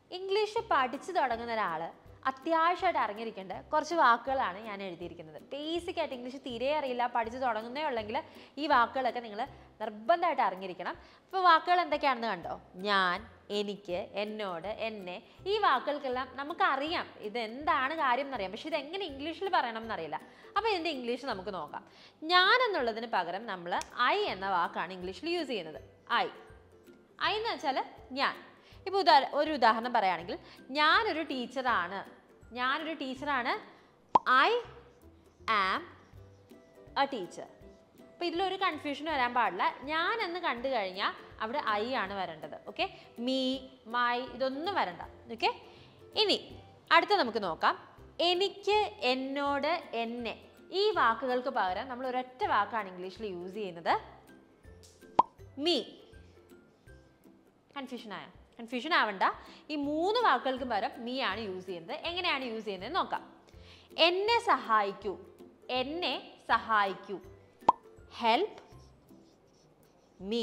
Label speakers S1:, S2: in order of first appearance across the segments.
S1: English പഠിച്ചു തുടങ്ങുന്ന ഒരാൾ അത്യാവശ്യമായിട്ട് അറിഞ്ഞിരിക്കേണ്ട കുറച്ച് വാക്കുകളാണ് ഞാൻ എഴുതിയിരിക്കുന്നത് ബേസിക് ആയിട്ട് ഇംഗ്ലീഷ് തീരെ അറിയില്ല പഠിച്ചു തുടങ്ങുന്നേ ഉള്ളെങ്കിൽ ഈ വാക്കുകളൊക്കെ നിങ്ങൾ നിർബന്ധമായിട്ട് അറിഞ്ഞിരിക്കണം അപ്പോൾ വാക്കുകൾ എന്തൊക്കെയാണെന്ന് കണ്ടോ ഞാൻ എനിക്ക് എന്നോട് എന്നെ ഈ വാക്കുകൾക്കെല്ലാം നമുക്കറിയാം ഇത് എന്താണ് കാര്യം എന്നറിയാം പക്ഷെ ഇത് എങ്ങനെ ഇംഗ്ലീഷിൽ പറയണം എന്നറിയില്ല അപ്പോൾ ഇതിൻ്റെ ഇംഗ്ലീഷ് നമുക്ക് നോക്കാം ഞാൻ എന്നുള്ളതിന് പകരം നമ്മൾ ഐ എന്ന വാക്കാണ് ഇംഗ്ലീഷിൽ യൂസ് ചെയ്യുന്നത് ഐ ഐ എന്ന് വെച്ചാൽ ഞാൻ ഇപ്പോൾ ഉദാ ഒരു ഉദാഹരണം പറയുകയാണെങ്കിൽ ഞാനൊരു ടീച്ചറാണ് ഞാനൊരു ടീച്ചറാണ് ഐ ആം എ ടീച്ചർ അപ്പോൾ ഇതിലൊരു കൺഫ്യൂഷൻ വരാൻ പാടില്ല ഞാൻ എന്ന് കണ്ടു കഴിഞ്ഞാൽ അവിടെ ഐ ആണ് വരേണ്ടത് ഓക്കെ മീ മൈ ഇതൊന്നും വരണ്ട ഓക്കെ ഇനി അടുത്ത നമുക്ക് നോക്കാം എനിക്ക് എന്നോട് എന്നെ ഈ വാക്കുകൾക്ക് പകരം നമ്മൾ ഒരൊറ്റ വാക്കാണ് ഇംഗ്ലീഷിൽ യൂസ് ചെയ്യുന്നത് മീ കൺഫ്യൂഷൻ ആയ കൺഫ്യൂഷൻ ആവണ്ട ഈ മൂന്ന് വാക്കുകൾക്ക് പകരം മീ ആണ് യൂസ് ചെയ്യുന്നത് എങ്ങനെയാണ് യൂസ് ചെയ്യുന്നത് നോക്കാം എന്നെ സഹായിക്കൂ എന്നെ സഹായിക്കൂ ഹെൽപ്പ് മീ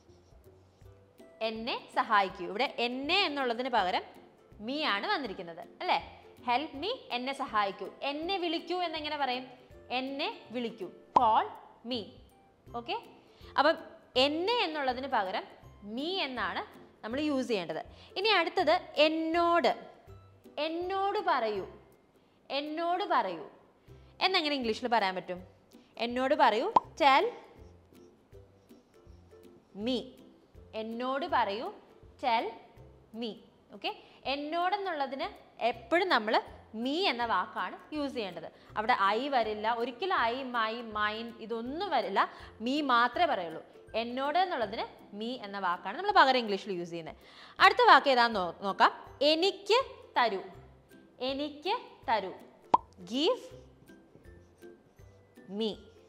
S1: എന്നെ സഹായിക്കൂ ഇവിടെ എന്നെ എന്നുള്ളതിന് പകരം മീ ആണ് വന്നിരിക്കുന്നത് അല്ലേ ഹെൽപ്പ് മീ എന്നെ സഹായിക്കൂ എന്നെ വിളിക്കൂ എന്നെങ്ങനെ പറയും എന്നെ വിളിക്കൂ കോൾ മീ ഓക്കെ അപ്പം എന്നെ എന്നുള്ളതിന് പകരം മീ എന്നാണ് നമ്മൾ യൂസ് ചെയ്യേണ്ടത് ഇനി അടുത്തത് എന്നോട് എന്നോട് പറയൂ എന്നോട് പറയൂ എന്നെങ്ങനെ ഇംഗ്ലീഷിൽ പറയാൻ പറ്റും എന്നോട് പറയൂ ടെൽ മീ എന്നോട് പറയൂ ടെൽ മീ ഓക്കെ എന്നോടെന്നുള്ളതിന് എപ്പോഴും നമ്മൾ മീ എന്ന വാക്കാണ് യൂസ് ചെയ്യേണ്ടത് അവിടെ ഐ വരില്ല ഒരിക്കലും ഐ മൈ മൈൻ ഇതൊന്നും വരില്ല മീ മാത്രമേ പറയുള്ളൂ എന്നോട് എന്നുള്ളതിന് മീ എന്ന വാക്കാണ് നമ്മൾ പകരം ഇംഗ്ലീഷിൽ യൂസ് ചെയ്യുന്നത് അടുത്ത വാക്ക് ഏതാന്ന് നോ- നോക്കാം എനിക്ക് തരൂ എനിക്ക് തരൂ ഗീവ് മീ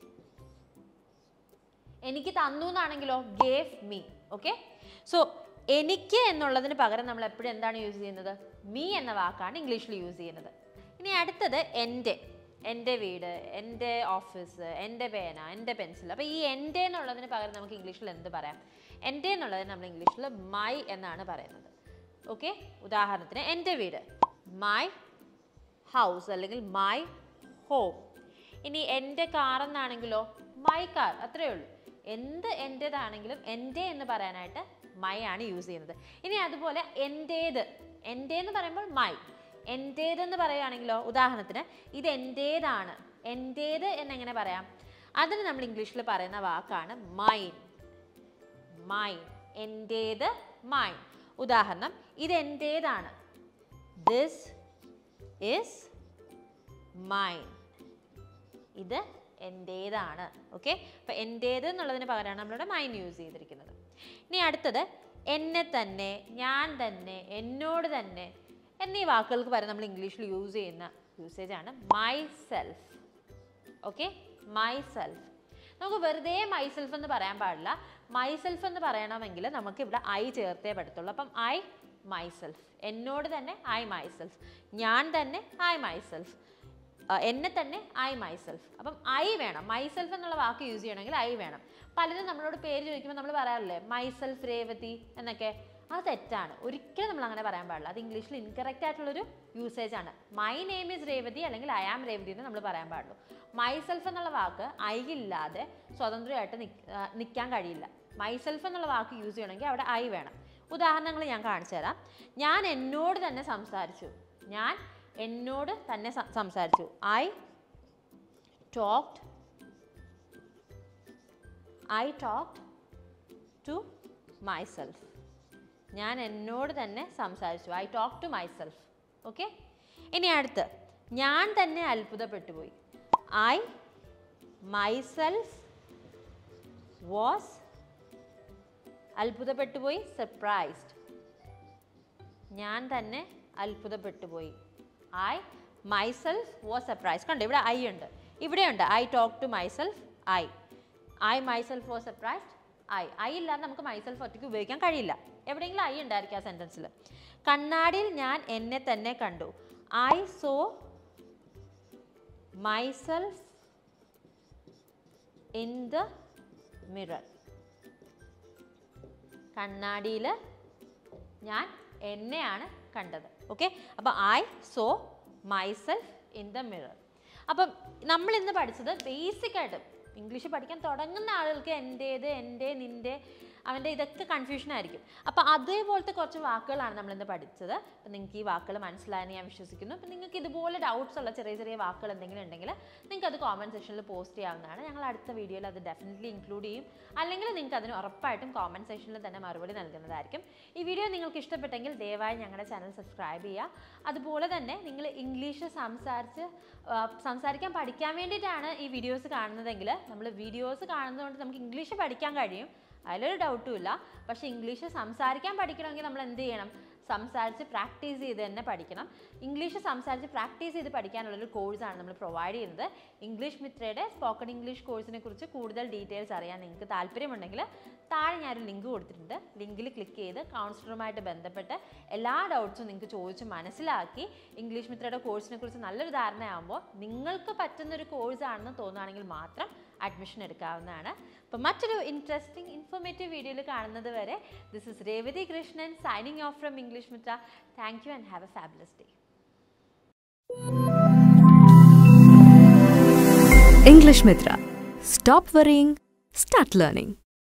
S1: എനിക്ക് തന്നു എന്നാണെങ്കിലോ ഗേവ് മീ ഓക്കെ സോ എനിക്ക് എന്നുള്ളതിന് പകരം നമ്മൾ എപ്പോഴും എന്താണ് യൂസ് ചെയ്യുന്നത് മീ എന്ന വാക്കാണ് ഇംഗ്ലീഷിൽ യൂസ് ചെയ്യുന്നത് ഇനി അടുത്തത് എൻ്റെ എൻ്റെ വീട് എൻ്റെ ഓഫീസ് എൻ്റെ പേന എൻ്റെ പെൻസിൽ അപ്പോൾ ഈ എൻ്റെ എന്നുള്ളതിന് പകരം നമുക്ക് ഇംഗ്ലീഷിൽ എന്ത് പറയാം എൻ്റെ എന്നുള്ളതിന് നമ്മൾ ഇംഗ്ലീഷിൽ മൈ എന്നാണ് പറയുന്നത് ഓക്കെ ഉദാഹരണത്തിന് എൻ്റെ വീട് മൈ ഹൗസ് അല്ലെങ്കിൽ മൈ ഹോം ഇനി എൻ്റെ കാർ എന്നാണെങ്കിലോ മൈ കാർ അത്രയേ ഉള്ളൂ എന്ത് എൻ്റേതാണെങ്കിലും എൻ്റെ എന്ന് പറയാനായിട്ട് മൈ ആണ് യൂസ് ചെയ്യുന്നത് ഇനി അതുപോലെ എൻ്റേത് എൻ്റെ എന്ന് പറയുമ്പോൾ മൈ എൻ്റേതെന്ന് പറയുകയാണെങ്കിലോ ഉദാഹരണത്തിന് ഇത് എൻ്റേതാണ് എൻ്റേത് എന്നെങ്ങനെ പറയാം അതിന് നമ്മൾ ഇംഗ്ലീഷിൽ പറയുന്ന വാക്കാണ് മൈൻ മൈൻ എൻ്റേത് മൈൻ ഉദാഹരണം ഇത് എൻ്റേതാണ് ദിസ് ഇസ് മൈൻ ഇത് എൻ്റേതാണ് ഓക്കെ അപ്പോൾ എൻ്റേത് എന്നുള്ളതിന് പകരമാണ് നമ്മളിവിടെ മൈൻ യൂസ് ചെയ്തിരിക്കുന്നത് ഇനി അടുത്തത് എന്നെ തന്നെ ഞാൻ തന്നെ എന്നോട് തന്നെ എന്നീ വാക്കുകൾക്ക് പകരം നമ്മൾ ഇംഗ്ലീഷിൽ യൂസ് ചെയ്യുന്ന യൂസേജ് ആണ് myself okay myself നമുക്ക് വെറുതെ മൈ സെൽഫ് എന്ന് പറയാൻ പാടില്ല മൈ സെൽഫ് എന്ന് പറയണമെങ്കിൽ നമുക്ക് ഇവിടെ ഐ ചേർത്തേ പറ്റത്തുള്ളൂ അപ്പം ഐ മൈ സെൽഫ് എന്നോട് തന്നെ ഐ മൈ സെൽഫ് ഞാൻ തന്നെ ഐ മൈ സെൽഫ് എന്നെ തന്നെ ഐ മൈ സെൽഫ് അപ്പം ഐ വേണം മൈ സെൽഫ് എന്നുള്ള വാക്ക് യൂസ് ചെയ്യണമെങ്കിൽ ഐ വേണം പലരും നമ്മളോട് പേര് ചോദിക്കുമ്പോൾ നമ്മൾ പറയാറില്ലേ മൈ സെൽഫ് രേവതി എന്നൊക്കെ അത് തെറ്റാണ് ഒരിക്കലും നമ്മൾ അങ്ങനെ പറയാൻ പാടില്ല അത് ഇംഗ്ലീഷിൽ ഇൻകറക്റ്റ് ആയിട്ടുള്ളൊരു യൂസേജ് ആണ് മൈ നെയിം ഈസ് രേവതി അല്ലെങ്കിൽ ഐ ആം രേവതി എന്ന് നമ്മൾ പറയാൻ പാടുള്ളൂ മൈ സെൽഫ് എന്നുള്ള വാക്ക് ഐ ഇല്ലാതെ സ്വതന്ത്രമായിട്ട് നിൽക്കാൻ കഴിയില്ല മൈ സെൽഫ് എന്നുള്ള വാക്ക് യൂസ് ചെയ്യണമെങ്കിൽ അവിടെ ഐ വേണം ഉദാഹരണങ്ങൾ ഞാൻ കാണിച്ചു തരാം ഞാൻ എന്നോട് തന്നെ സംസാരിച്ചു ഞാൻ എന്നോട് തന്നെ സം- സംസാരിച്ചു I talked I talked to myself ഞാൻ എന്നോട് തന്നെ സംസാരിച്ചു I talk to myself okay ഇനി അടുത്ത് ഞാൻ തന്നെ അത്ഭുതപ്പെട്ടു പോയി ഐ മൈ സെൽഫ് വാസ് അത്ഭുതപ്പെട്ടു പോയി സർപ്രൈസ്ഡ് ഞാൻ തന്നെ അത്ഭുതപ്പെട്ടു പോയി ഐ മൈസെൽഫ് വാസ് സർപ്രൈസ് കണ്ടോ ഇവിടെ ഐ ഉണ്ട് ഇവിടെയുണ്ട് I talk to myself I I myself was surprised I I ഇല്ലാതെ നമുക്ക് മൈസെൽഫ് ഒറ്റയ്ക്ക് ഉപയോഗിക്കാൻ കഴിയില്ല എവിടെയെങ്കിലും ഐ ഉണ്ടായിരിക്കും ആ സെൻറ്റൻസിൽ കണ്ണാടിയിൽ ഞാൻ എന്നെ തന്നെ കണ്ടു I saw myself in the mirror കണ്ണാടിയിൽ ഞാൻ എന്നെയാണ് കണ്ടത് ഓക്കെ അപ്പോൾ I saw myself in the mirror അപ്പം നമ്മൾ ഇന്ന് പഠിച്ചത് ബേസിക് ആയിട്ട് ഇംഗ്ലീഷ് പഠിക്കാൻ തുടങ്ങുന്ന ആളുകൾക്ക് എൻ്റേത് എൻ്റെ നിൻ്റെ അവൻ്റെ ഇതൊക്കെ കൺഫ്യൂഷൻ ആയിരിക്കും അപ്പോൾ അതേപോലത്തെ കുറച്ച് വാക്കുകളാണ് നമ്മളിന്ന് പഠിച്ചത് അപ്പം നിങ്ങൾക്ക് ഈ വാക്കുകൾ മനസ്സിലായെന്ന് ഞാൻ വിശ്വസിക്കുന്നു അപ്പം നിങ്ങൾക്ക് ഇതുപോലെ ഡൗട്ട്സ് ഉള്ള ചെറിയ ചെറിയ വാക്കുകൾ എന്തെങ്കിലും ഉണ്ടെങ്കിൽ നിങ്ങൾക്ക് അത് കോമൻറ്റ് സെക്ഷനിൽ പോസ്റ്റ് ചെയ്യാവുന്നതാണ് ഞങ്ങൾ അടുത്ത വീഡിയോയിൽ അത് ഡെഫിനറ്റ്ലി ഇൻക്ലൂഡ് ചെയ്യും അല്ലെങ്കിൽ നിങ്ങൾക്ക് അതിന് ഉറപ്പായിട്ടും കോമൻറ്റ് സെക്ഷനിൽ തന്നെ മറുപടി നൽകുന്നതായിരിക്കും ഈ വീഡിയോ നിങ്ങൾക്ക് ഇഷ്ടപ്പെട്ടെങ്കിൽ ദയവായി ഞങ്ങളുടെ ചാനൽ സബ്സ്ക്രൈബ് ചെയ്യുക അതുപോലെ തന്നെ നിങ്ങൾ ഇംഗ്ലീഷ് സംസാരിച്ച് ആ, സംസാരിക്കാൻ പഠിക്കാൻ വേണ്ടിയിട്ടാണ് ഈ വീഡിയോസ് കാണുന്നതെങ്കിൽ നമ്മൾ വീഡിയോസ് കാണുന്നതുകൊണ്ട് നമുക്ക് ഇംഗ്ലീഷ് പഠിക്കാൻ കഴിയും അതിലൊരു ഡൗട്ടും ഇല്ല പക്ഷേ ഇംഗ്ലീഷ് സംസാരിക്കാൻ പഠിക്കണമെങ്കിൽ നമ്മൾ എന്ത് ചെയ്യണം സംസാരിച്ച് പ്രാക്ടീസ് ചെയ്ത് തന്നെ പഠിക്കണം ഇംഗ്ലീഷ് സംസാരിച്ച് പ്രാക്ടീസ് ചെയ്ത് പഠിക്കാനുള്ളൊരു കോഴ്സാണ് നമ്മൾ പ്രൊവൈഡ് ചെയ്യുന്നത് ഇംഗ്ലീഷ് മിത്രയുടെ സ്പോക്കൺ ഇംഗ്ലീഷ് കോഴ്സിനെ കുറിച്ച് കൂടുതൽ ഡീറ്റെയിൽസ് അറിയാൻ നിങ്ങൾക്ക് താല്പര്യമുണ്ടെങ്കിൽ താഴെ ഞാനൊരു ലിങ്ക് കൊടുത്തിട്ടുണ്ട് ലിങ്കിൽ ക്ലിക്ക് ചെയ്ത് കൗൺസിലറുമായിട്ട് ബന്ധപ്പെട്ട് എല്ലാ ഡൗട്ട്സും നിങ്ങൾക്ക് ചോദിച്ച് മനസ്സിലാക്കി ഇംഗ്ലീഷ് മിത്രയുടെ കോഴ്സിനെ കുറിച്ച് നല്ലൊരു ധാരണയാകുമ്പോൾ നിങ്ങൾക്ക് പറ്റുന്നൊരു കോഴ്സാണെന്ന് തോന്നുകയാണെങ്കിൽ മാത്രം അഡ്മിഷൻ എടുക്കാവുന്നതാണ് അപ്പോൾ മറ്റൊരു ഇൻട്രസ്റ്റിംഗ് ഇൻഫോർമേറ്റീവ് വീഡിയോയിൽ കാണുന്നത് വരെ this is Revathi Krishnan signing off from English Mitra thank you and have a fabulous day
S2: English Mitra. Stop worrying, start learning.